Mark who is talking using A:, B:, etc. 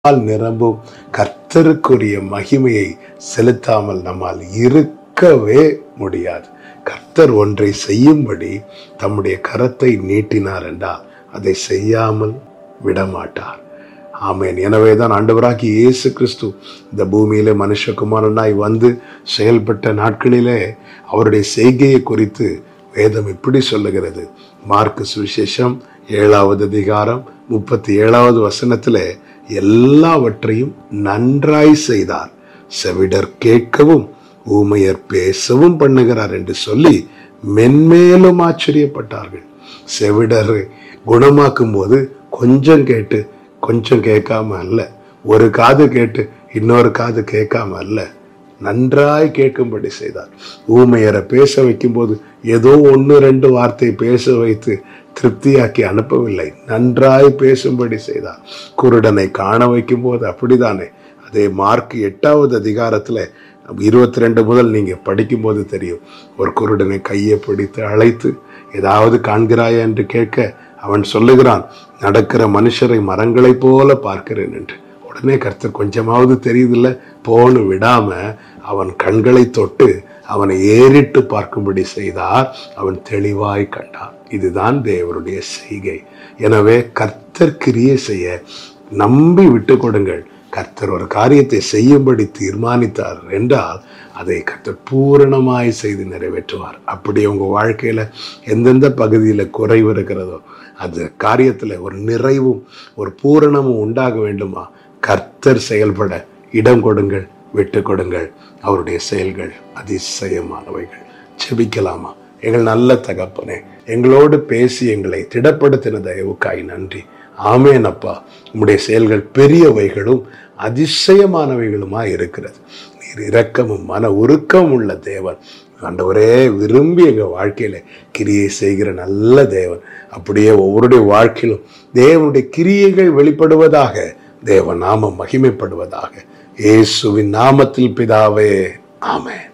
A: நம்மால் நிரம்பும் கர்த்தருக்குரிய மகிமையை செலுத்தாமல் நம்மால் இருக்கவே முடியாது கர்த்தர் ஒன்றை செய்யும்படி தம்முடைய கரத்தை நீட்டினார் என்றால் அதை செய்யாமல் விடமாட்டார் ஆமேன் எனவே தான் ஆண்டவராகி இயேசு கிறிஸ்து இந்த பூமியிலே மனுஷகுமாரனாய் வந்து செயல்பட்ட நாட்களிலே அவருடைய செய்கையை குறித்து வேதம் இப்படி சொல்லுகிறது மார்க்கு சுவிசேஷம் ஏழாவது அதிகாரம் முப்பத்தி ஏழாவது வசனத்திலே எல்லாவற்றையும் நன்றாய் செய்தார் செவிடர் கேட்கவும் ஊமையர் பேசவும் பண்ணுகிறார் என்று சொல்லி மென்மேலும் ஆச்சரியப்பட்டார்கள் செவிடர் குணமாக்கும் போது கொஞ்சம் கேட்டு கொஞ்சம் கேட்காம அல்ல ஒரு காது கேட்டு இன்னொரு காது கேட்காம அல்ல நன்றாய் கேட்கும்படி செய்தார் ஊமையரை பேச வைக்கும்போது ஏதோ ஒன்று ரெண்டு வார்த்தை பேச வைத்து திருப்தியாக்கி அனுப்பவில்லை நன்றாய் பேசும்படி செய்தார் குருடனை காண வைக்கும்போது அப்படிதானே அதே மார்க் எட்டாவது அதிகாரத்தில் இருபத்தி ரெண்டு முதல் நீங்க படிக்கும்போது தெரியும் ஒரு குருடனை கையை பிடித்து அழைத்து ஏதாவது காண்கிறாயா என்று கேட்க அவன் சொல்லுகிறான் நடக்கிற மனுஷரை மரங்களைப் போல பார்க்கிறேன் என்று உடனே கர்த்தர் கொஞ்சமாவது தெரியுதில்ல போன்னு விடாம அவன் கண்களை தொட்டு அவனை ஏறிட்டு பார்க்கும்படி செய்தார் அவன் தெளிவாய் கண்டான் இதுதான் தேவருடைய செய்கை எனவே கர்த்தர் கிரியை செய்ய நம்பி விட்டு கொடுங்கள் கர்த்தர் ஒரு காரியத்தை செய்யும்படி தீர்மானித்தார் என்றால் அதை கர்த்தர் பூரணமாய் செய்து நிறைவேற்றுவார் அப்படி உங்க வாழ்க்கையில எந்தெந்த பகுதியில குறைவு இருக்கிறதோ அது காரியத்துல ஒரு நிறைவும் ஒரு பூரணமும் உண்டாக வேண்டுமா கர்த்தர் செயல்பட இடம் கொடுங்கள் விட்டு கொடுங்கள் அவருடைய செயல்கள் அதிசயமானவைகள் செபிக்கலாமா எங்கள் நல்ல தகப்பனே எங்களோடு பேசி எங்களை திடப்படுத்தின தயவுக்காய் நன்றி ஆமேன் அப்பா உம்முடைய செயல்கள் பெரியவைகளும் அதிசயமானவைகளுமா இருக்கிறது நீர் இரக்கமும் மன உருக்கம் உள்ள தேவன் ஆண்டவரே விரும்பி எங்க வாழ்க்கையில கிரியை செய்கிற நல்ல தேவன் அப்படியே ஒவ்வொருடைய வாழ்க்கையிலும் தேவனுடைய கிரியைகள் வெளிப்படுவதாக தேவ நாமம் மகிமைப்படுவதாக இயேசுவின் நாமத்தில் பிதாவே ஆமென்